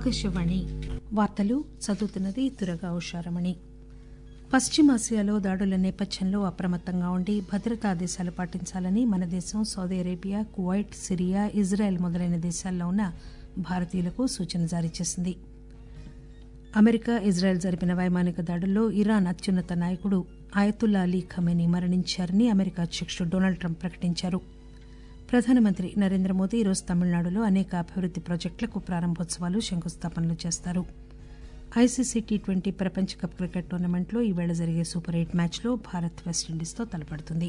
ఆకాశవాణి వార్తలు చదువుతున్నది దురగా ఉషారమణి పశ్చిమాసియాలో దాడుల నేపథ్యంలో అప్రమత్తంగా ఉండి భద్రతా ఆదేశాలు పాటించాలని మన దేశం Saudi Arabia Kuwait Syria Israel మొదలైన దేశాల్లో ఉన్న భారతీయులకు సూచన జారీ చేసింది అమెరికా ఇజ్రాయెల్ జరిపిన వైమానిక దాడుల్లో ఇరాన్ అత్యున్నత నాయకుడు ఆయతుల్లా అలీ ఖమేనీ మరణించారని అమెరికా అధ్యకుడు డొనాల్డ్ ట్రంప్ ప్రకటించారు ప్రధానమంత్రి నరేంద్ర మోదీ ఈరోజు తమిళనాడులో అనేక అభివృద్ది ప్రాజెక్టులకు ప్రారంభోత్సవాలు శంకుస్థాపనలు చేస్తారు ఐసీసీ టీ ట్వంటీ ప్రపంచ కప్ క్రికెట్ టోర్నమెంట్లో ఈవేళ జరిగే సూపర్ ఎయిట్ మ్యాచ్లో భారత్ వెస్టిండీస్తో తలపడుతుంది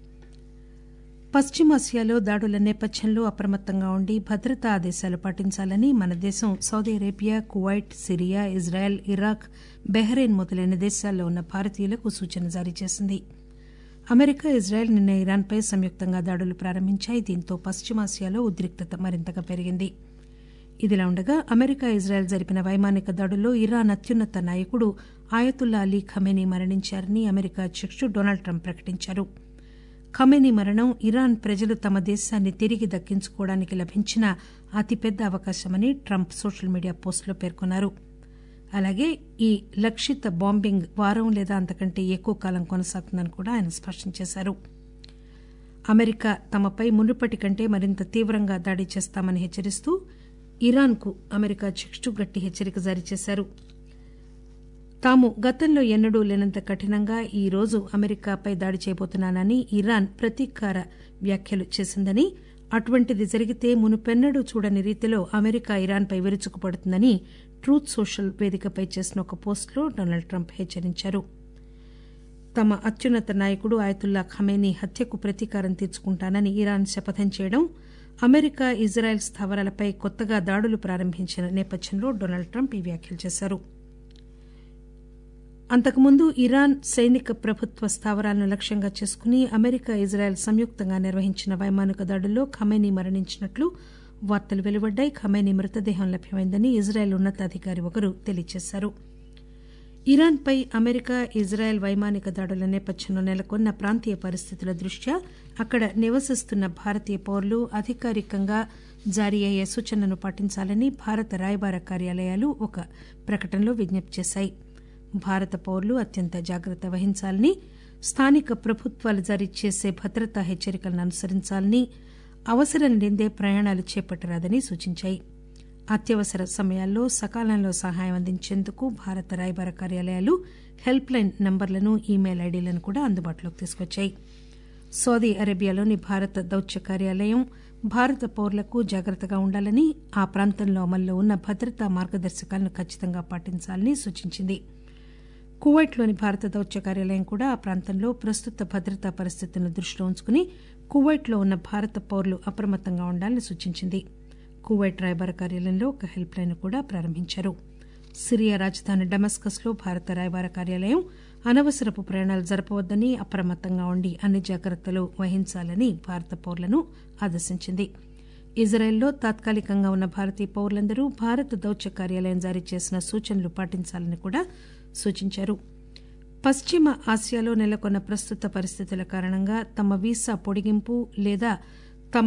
పశ్చిమాసియాలో దాడుల నేపథ్యంలో అప్రమత్తంగా ఉండి భద్రతా ఆదేశాలు పాటించాలని మన దేశం Saudi Arabia Kuwait Syria Israel Iraq Bahrain మొదలైన దేశాల్లో ఉన్న భారతీయులకు సూచన జారీ చేసింది అమెరికా ఇజ్రాయెల్ నిన్న ఇరాన్పై సంయుక్తంగా దాడులు ప్రారంభించాయి దీంతో పశ్చిమాసియాలో ఉద్రిక్తత మరింతగా పెరిగింది ఇదిలా ఉండగా అమెరికా ఇజ్రాయెల్ జరిపిన వైమానిక దాడుల్లో ఇరాన్ అత్యున్నత నాయకుడు ఆయతుల్లా అలీ ఖమేనీ మరణించారని అమెరికా అధ్యకుడు డొనాల్డ్ ట్రంప్ ప్రకటించారు ఖమేనీ మరణం ఇరాన్ ప్రజలు తమ దేశాన్ని తిరిగి దక్కించుకోవడానికి లభించిన అతిపెద్ద అవకాశమని ట్రంప్ సోషల్ మీడియా పోస్టులో పేర్కొన్నారు అలాగే ఈ లక్షిత బాంబింగ్ వారం లేదా అంతకంటే ఎక్కువ కాలం కొనసాగుతుందని కూడా ఆయన స్పష్టం చేశారు అమెరికా తమపై మునుపటి కంటే మరింత తీవ్రంగా దాడి చేస్తామని హెచ్చరిస్తూ ఇరాన్కు అమెరికా అధ్యకుడు గట్టి హెచ్చరిక జారీ చేశారు తాము గతంలో ఎన్నడూ లేనంత కఠినంగా ఈ రోజు అమెరికాపై దాడి చేయబోతున్నానని ఇరాన్ ప్రతీకార వ్యాఖ్యలు చేసిందని అటువంటిది జరిగితే మునుపెన్నడూ చూడని రీతిలో అమెరికా ఇరాన్పై విరుచుకుపడుతుందని ట్రూత్ సోషల్ వేదికపై చేసిన ఒక పోస్టులో డొనాల్డ్ ట్రంప్ హెచ్చరించారు తమ అత్యున్నత నాయకుడు ఆయతుల్లా ఖమేనీ హత్యకు ప్రతీకారం తీర్చుకుంటానని ఇరాన్ శపథం చేయడం అమెరికా ఇజ్రాయెల్ స్థావరాలపై కొత్తగా దాడులు ప్రారంభించిన నేపథ్యంలో డొనాల్డ్ ట్రంప్ ఈ వ్యాఖ్యలు చేశారు అంతకుముందు ఇరాన్ సైనిక ప్రభుత్వ స్థావరాలను లక్ష్యంగా చేసుకుని అమెరికా ఇజ్రాయెల్ సంయుక్తంగా నిర్వహించిన వైమానిక దాడుల్లో ఖమేనీ మరణించినట్లు వార్తలు వెలువడ్డాయి ఖమేనీ మృతదేహం లభ్యమైందని ఇజ్రాయెల్ ఉన్నతాధికారి ఒకరు తెలియజేశారు ఇరాన్పై అమెరికా ఇజ్రాయెల్ వైమానిక దాడుల నేపథ్యంలో నెలకొన్న ప్రాంతీయ పరిస్థితుల దృష్ట్యా అక్కడ నివసిస్తున్న భారతీయ పౌరులు అధికారికంగా జారీ అయ్యే సూచనలను పాటించాలని భారత రాయబార కార్యాలయాలు ఒక ప్రకటనలో విజ్ఞప్తి చేశాయి భారత పౌరులు అత్యంత జాగ్రత్త వహించాలని స్థానిక ప్రభుత్వాలు జారీ చేసే భద్రతా హెచ్చరికలను అనుసరించాలని అవసరం లేదే ప్రయాణాలు చేపట్టరాదని సూచించాయి అత్యవసర సమయాల్లో సకాలంలో సహాయం అందించేందుకు భారత రాయబార కార్యాలయాలు హెల్ప్ లైన్ నంబర్లను ఈమెయిల్ ఐడీలను కూడా అందుబాటులోకి తీసుకొచ్చాయి సౌదీ అరేబియాలోని భారత దౌత్య కార్యాలయం భారత పౌరులకు జాగ్రత్తగా ఉండాలని ఆ ప్రాంతంలో అమల్లో ఉన్న భద్రతా మార్గదర్శకాలను ఖచ్చితంగా పాటించాలని సూచించింది కువైట్లోని భారత దౌత్య కార్యాలయం కూడా ఆ ప్రాంతంలో ప్రస్తుత భద్రతా పరిస్థితులను దృష్టిలో ఉంచుకుని కువైట్లో ఉన్న భారత పౌరులు అప్రమత్తంగా ఉండాలని సూచించింది కువైట్ రాయబార కార్యాలయంలో ఒక హెల్ప్ లైన్ కూడా ప్రారంభించారు సిరియా రాజధాని డమస్కస్ లో భారత రాయబార కార్యాలయం అనవసరపు ప్రయాణాలు జరపవద్దని అప్రమత్తంగా ఉండి అన్ని జాగ్రత్తలు వహించాలని భారత పౌరులను ఆదేశించింది ఇజ్రాయెల్లో తాత్కాలికంగా ఉన్న భారతీయ పౌరులందరూ భారత దౌత్య కార్యాలయం జారీ చేసిన సూచనలు పాటించాలని కూడా సూచించారు పశ్చిమ ఆసియాలో నెలకొన్న ప్రస్తుత పరిస్థితుల కారణంగా తమ వీసా పొడిగింపు లేదా తమ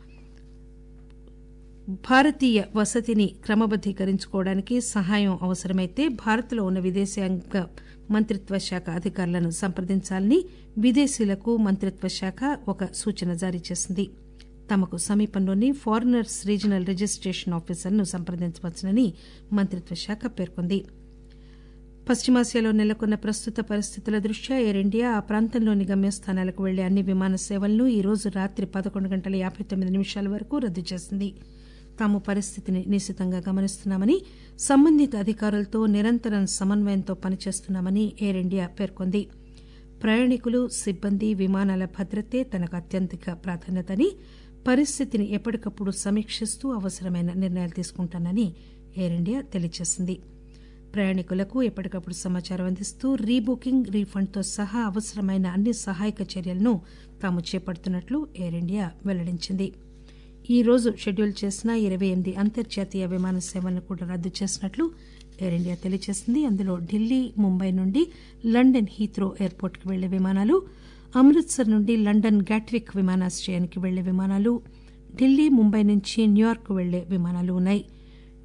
భారతీయ వసతిని క్రమబద్దీకరించుకోవడానికి సహాయం అవసరమైతే భారత్లో ఉన్న విదేశాంగ మంత్రిత్వ శాఖ అధికారులను సంప్రదించాలని విదేశీయులకు మంత్రిత్వ శాఖ ఒక సూచన జారీ చేసింది తమకు సమీపంలోని ఫారినర్స్ రీజనల్ రిజిస్టేషన్ ఆఫీసర్ను సంప్రదించవచ్చునని మంత్రిత్వ శాఖ పేర్కొంది పశ్చిమాసియాలో నెలకొన్న ప్రస్తుత పరిస్థితుల దృష్ట్యా ఎయిర్ ఇండియా ఆ ప్రాంతంలోని గమ్యస్థానాలకు వెళ్లే అన్ని విమాన సేవలను ఈ రోజు రాత్రి పదకొండు గంటల యాబై తొమ్మిది నిమిషాల వరకు రద్దు చేసింది తాము పరిస్థితిని నిశితంగా గమనిస్తున్నామని సంబంధిత అధికారులతో నిరంతరం సమన్వయంతో పనిచేస్తున్నామని ఎయిర్ ఇండియా పేర్కొంది ప్రయాణికులు సిబ్బంది విమానాల భద్రతే తనకు అత్యంత ప్రాధాన్యతని పరిస్థితిని ఎప్పటికప్పుడు సమీక్షిస్తూ అవసరమైన నిర్ణయాలు తీసుకుంటానని ఎయిర్ ఇండియా తెలియజేసింది ప్రయాణికులకు ఎప్పటికప్పుడు సమాచారం అందిస్తూ రీబుకింగ్ రీఫండ్తో సహా అవసరమైన అన్ని సహాయక చర్యలను తాము చేపడుతున్నట్లు ఎయిర్ ఇండియా వెల్లడించింది ఈ రోజు షెడ్యూల్ చేసిన ఇరవై ఎనిమిది అంతర్జాతీయ విమాన సేవలను కూడా రద్దు చేసినట్లు ఎయిర్ ఇండియా తెలియజేసింది అందులో ఢిల్లీ ముంబై నుండి లండన్ హీత్రో ఎయిర్పోర్ట్కి వెళ్లే విమానాలు అమృత్సర్ నుండి లండన్ గాట్విక్ విమానాశ్రయానికి వెళ్లే విమానాలు ఢిల్లీ ముంబై నుంచి న్యూయార్క్ వెళ్లే విమానాలు ఉన్నాయి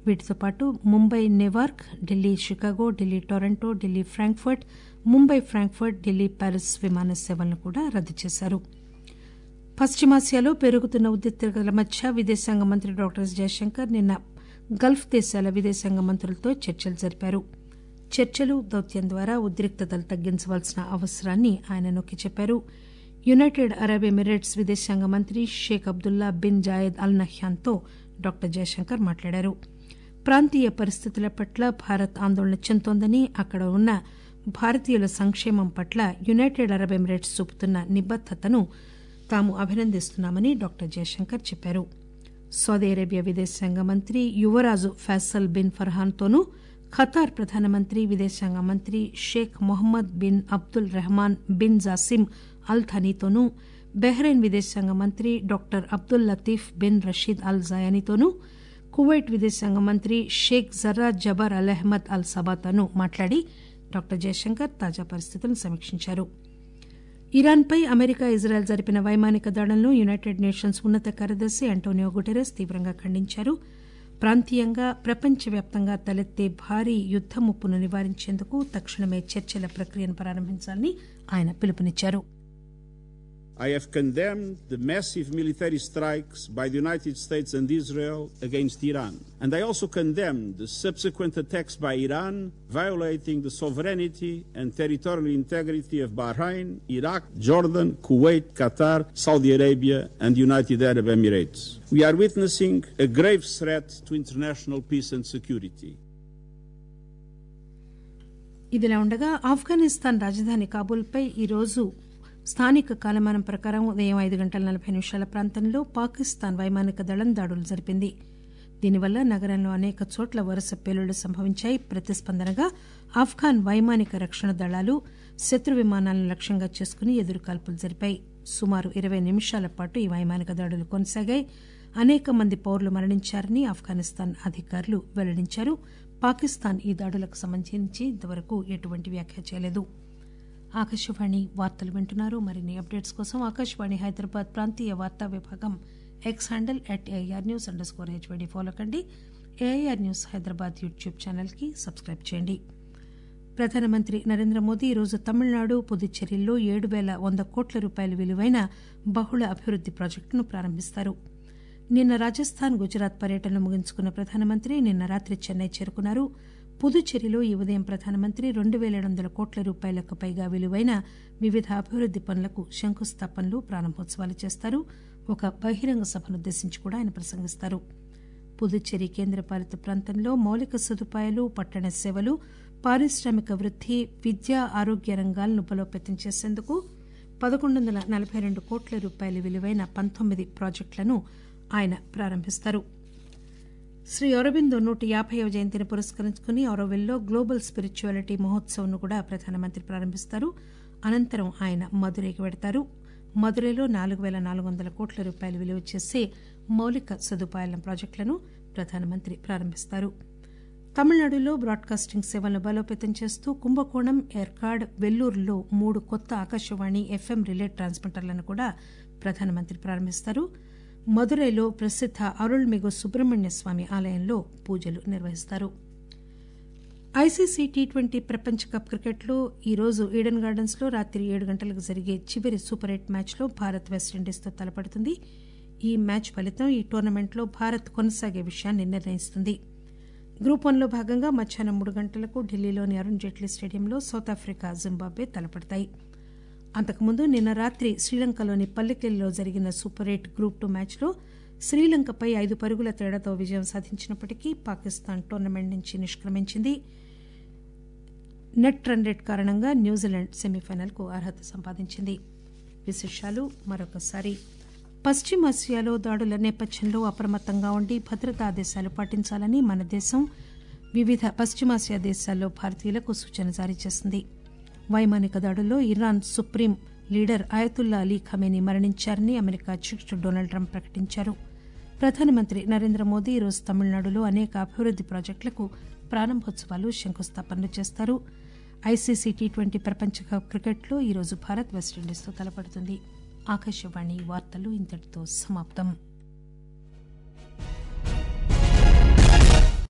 వీటితో పాటు Mumbai Newark Delhi Chicago Delhi Toronto Delhi Frankfurt Mumbai Frankfurt Delhi Paris విమాన సేవలను కూడా రద్దు చేశారు పశ్చిమాసియాలో పెరుగుతున్న ఉద్రిక్తతల మధ్య విదేశాంగ మంత్రి డాక్టర్ ఎస్ జయశంకర్ నిన్న గల్ఫ్ దేశాల విదేశాంగ మంత్రులతో చర్చలు జరిపారు చర్చలు దౌత్యం ద్వారా ఉద్రిక్తతలు తగ్గించవలసిన అవసరాన్ని ఆయన నొక్కి చెప్పారు యునైటెడ్ అరబ్ ఎమిరేట్స్ విదేశాంగ మంత్రి Sheikh Abdullah bin Zayed Al నహ్యాన్తో డాక్టర్ జయశంకర్ మాట్లాడారు ప్రాంతీయ పరిస్థితుల పట్ల భారత్ ఆందోళన చెందోందని అక్కడ ఉన్న భారతీయుల సంక్షేమం పట్ల యునైటెడ్ అరబ్ ఎమిరేట్స్ చూపుతున్న నిబద్దతను తాము అభినందిస్తున్నామని డాక్టర్ జయశంకర్ చెప్పారు సౌదీ అరేబియా విదేశాంగ మంత్రి యువరాజు ఫైసల్ బిన్ ఫర్హాన్తోనూ ఖతార్ ప్రధానమంత్రి విదేశాంగ మంత్రి Sheikh Mohammed bin Abdul Rahman bin Jassim Al థనీతోనూ బహ్రెయిన్ విదేశాంగ మంత్రి doctor Abdul Latif bin Rashid Al జయానీతోనూ కువైట్ విదేశాంగ మంత్రి Sheikh Jarrah Jaber Al Ahmad Al సబాతోనూ మాట్లాడి డాక్టర్ జయశంకర్ తాజా పరిస్థితులను సమీక్షించారు ఇరాన్పై అమెరికా ఇజ్రాయెల్ జరిపిన వైమానిక దాడులను యునైటెడ్ నేషన్స్ ఉన్నత కార్యదర్శి అంటోనియో గుటెరస్ తీవ్రంగా ఖండించారు ప్రాంతీయంగా ప్రపంచవ్యాప్తంగా తలెత్తే భారీ యుద్ద ముప్పును నివారించేందుకు తక్షణమే చర్చల ప్రక్రియను ప్రారంభించాలని ఆయన పిలుపునిచ్చారు I have condemned the massive military strikes by the United States and Israel against Iran. And I also condemn the subsequent attacks by Iran violating the sovereignty and territorial integrity of Bahrain, Iraq, Jordan, Kuwait, Qatar, Saudi Arabia, and the United Arab Emirates. We are witnessing a grave threat to international peace and security. ఇదిలా ఉండగా ఆఫ్ఘనిస్తాన్ రాజధాని కాబూల్పై ఈరోజు స్థానిక కాలమానం ప్రకారం ఉదయం ఐదు గంటల నలభై నిమిషాల ప్రాంతంలో పాకిస్తాన్ వైమానిక దళం దాడులు జరిపింది దీనివల్ల నగరంలో అనేక చోట్ల వరుస పేలుళ్లు సంభవించాయి ప్రతిస్పందనగా ఆఫ్ఘాన్ వైమానిక రక్షణ దళాలు శత్రు విమానాలను లక్ష్యంగా చేసుకుని ఎదురుకాల్పులు జరిపాయి సుమారు ఇరవై నిమిషాల పాటు ఈ వైమానిక దాడులు కొనసాగాయి అనేక మంది పౌరులు మరణించారని ఆఫ్ఘనిస్తాన్ అధికారులు వెల్లడించారు పాకిస్తాన్ ఈ దాడులకు సంబంధించి ఇంతవరకు ఎటువంటి వ్యాఖ్య చేయలేదు ఆకాశవాణి వార్తలు వింటున్నారు మరిన్ని అప్డేట్స్ కోసం ఆకాశవాణి హైదరాబాద్ ప్రాంతీయ వార్తా విభాగం X handle at AIR news underscore HYD follow కండి AIR news Hyderabad YouTube channel కి సబ్స్క్రైబ్ చేయండి ప్రధానమంత్రి నరేంద్ర మోదీ ఈరోజు తమిళనాడు పుదుచ్చేరిలో ఏడు పేల వంద కోట్ల రూపాయల విలువైన బహుళ అభివృద్ది ప్రాజెక్టును ప్రారంభిస్తారు నిన్న రాజస్థాన్ గుజరాత్ పర్యటనలు ముగించుకున్న ప్రధానమంత్రి నిన్న రాత్రి చెన్నై చేరుకున్నారు పుదుచ్చేరిలో ఈ ఉదయం ప్రధానమంత్రి రెండు పేల ఏడు వందల కోట్ల రూపాయలకు పైగా విలువైన వివిధ అభివృద్ది పనులకు శంకుస్థాపనలు ప్రారంభోత్సవాలు చేస్తారు ఒక బహిరంగ సభనుద్దేశించి కూడా ఆయన ప్రసంగిస్తారు పుదుచ్చేరి కేంద్రపాలిత ప్రాంతంలో మౌలిక సదుపాయాలు పట్టణ సేవలు పారిశ్రామిక వృద్ది విద్య ఆరోగ్య రంగాలను బలోపేతం చేసేందుకు పదకొండు వందల నలభై రెండు కోట్ల రూపాయల విలువైన పంతొమ్మిది ప్రాజెక్టులను ఆయన ప్రారంభిస్తారు శ్రీ అరబిందో నూట యాభైవ జయంతిని పురస్కరించుకుని ఆరోవిల్లో గ్లోబల్ స్పిరిచువాలిటీ మహోత్సవ్ను కూడా ప్రధానమంత్రి ప్రారంభిస్తారు అనంతరం ఆయన మదురైకి వెడతారు మదురైలో నాలుగు పేల నాలుగు వందల కోట్ల రూపాయలు విలువ చేసే మౌలిక సదుపాయాల ప్రాజెక్టులను ప్రధానమంత్రి ప్రారంభిస్తారు తమిళనాడులో బ్రాడ్కాస్టింగ్ సేవలను బలోపేతం చేస్తూ కుంభకోణం ఎర్కాడ్ వెల్లూరులో మూడు కొత్త ఆకాశవాణి ఎఫ్ఎం రిలే ట్రాన్స్మిటర్లను కూడా ప్రధానమంత్రి ప్రారంభిస్తారు మదురైలో ప్రసిద్ద అరుళ్మిగు సుబ్రహ్మణ్య స్వామి ఆలయంలో పూజలు నిర్వహిస్తారు ఐసీసీ టీ ట్వంటీ ప్రపంచ కప్ క్రికెట్లో ఈరోజు ఈడెన్ గార్డెన్స్ లో రాత్రి ఏడు గంటలకు జరిగే చివరి సూపర్ ఎయిట్ మ్యాచ్లో భారత్ వెస్టిండీస్తో తలపడుతుంది ఈ మ్యాచ్ ఫలితం ఈ టోర్నమెంట్లో భారత్ కొనసాగే విషయాన్ని నిర్ణయిస్తుంది గ్రూప్ వన్లో భాగంగా మధ్యాహ్నం మూడు గంటలకు ఢిల్లీలోని అరుణ్ జైట్లీ స్టేడియంలో సౌత్ ఆఫ్రికా జింబాబ్వే తలపడతాయి అంతకుముందు నిన్న రాత్రి శ్రీలంకలోని పల్లెకెల్లో జరిగిన సూపర్ ఎయిట్ గ్రూప్ టూ మ్యాచ్లో శ్రీలంకపై ఐదు పరుగుల తేడాతో విజయం సాధించినప్పటికీ పాకిస్తాన్ టోర్నమెంట్ నుంచి నిష్క్రమించింది నెట్ రన్ రేట్ కారణంగా న్యూజిలాండ్ సెమీఫైనల్కు అర్హత సంపాదించింది విశేషాలు మరొకసారి పశ్చిమాసియాలో దాడుల నేపథ్యంలో అప్రమత్తంగా ఉండి భద్రతా ఆదేశాలు పాటించాలని మన దేశం వివిధ పశ్చిమాసియా దేశాల్లో భారతీయులకు సూచన జారీ చేసింది వైమానిక దాడుల్లో Iran supreme leader Ayatollah Ali Khamenei మరణించారని అమెరికా అధ్యకుడు డొనాల్డ్ ట్రంప్ ప్రకటించారు ప్రధానమంత్రి నరేంద్ర మోదీ ఈరోజు తమిళనాడులో అనేక అభివృద్ది ప్రాజెక్టులకు ప్రారంభోత్సవాలు శంకుస్థాపనలు చేస్తారు ఐసీసీ టీ ట్వంటీ ప్రపంచ కప్ క్రికెట్లో ఈరోజు భారత్ వెస్టిండీస్తో తలపడుతుంది ఆకాశవాణి వార్తలు ఇంతటితో సమాప్తం